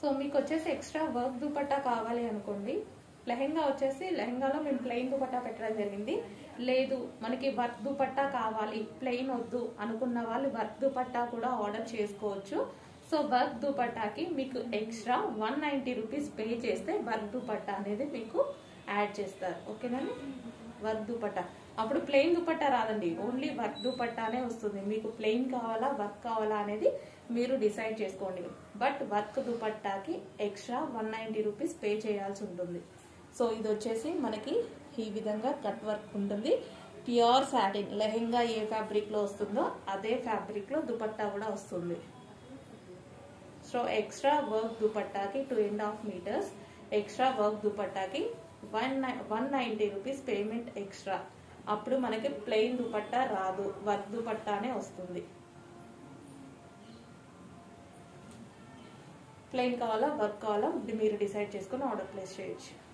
so మీకు వచ్చేసి extra work dupatta కావాలి అనుకోండి లెహెంగా వచ్చేసి లెహెంగాలో మేము ప్లెయిన్ దుపట్టా పెట్టడం జరిగింది లేదు మనకి వర్క్ దుపట్టా కావాలి ప్లెయిన్ వద్దు అనుకున్న వాళ్ళు వర్క్ దుపట్టా కూడా ఆర్డర్ చేసుకోవచ్చు సో వర్క్ దుపట్టాకి మీకు extra one ninety rupees pay చేస్తే వర్క్ దుపట్టా అనేది మీకు యాడ్ చేస్తారు ఓకేనండి వర్క్ దుపట్టా అప్పుడు ప్లెయిన్ దుపట్టా రాదండి ఓన్లీ వర్క్ దుపట్టానే వస్తుంది మీకు ప్లెయిన్ కావాలా వర్క్ కావాలా అనేది మీరు డిసైడ్ చేసుకోండి బట్ వర్క్ దుపట్టాకి extra one ninety rupees pay చేయాల్సి ఉంటుంది సో ఇది వచ్చేసి మనకి ఈ విధంగా కట్ వర్క్ ఉంటుంది ప్యూర్ సాటిన్ లెహెంగా ఏ ఫ్యాబ్రిక్లో వస్తుందో అదే ఫ్యాబ్రిక్లో దుపట్టా కూడా వస్తుంది సో ఎక్స్ట్రా వర్క్ దుపట్టాకి two and half metres extra work దుపట్టాకి one one ninety rupees payment extra అప్పుడు మనకి ప్లెయిన్ దుపట్టా రాదు వర్క్ దుపట్టానే వస్తుంది ప్లెయిన్ కావాలా వర్క్ కావాలా ఇది మీరు డిసైడ్ చేసుకుని ఆర్డర్ ప్లేస్ చేయొచ్చు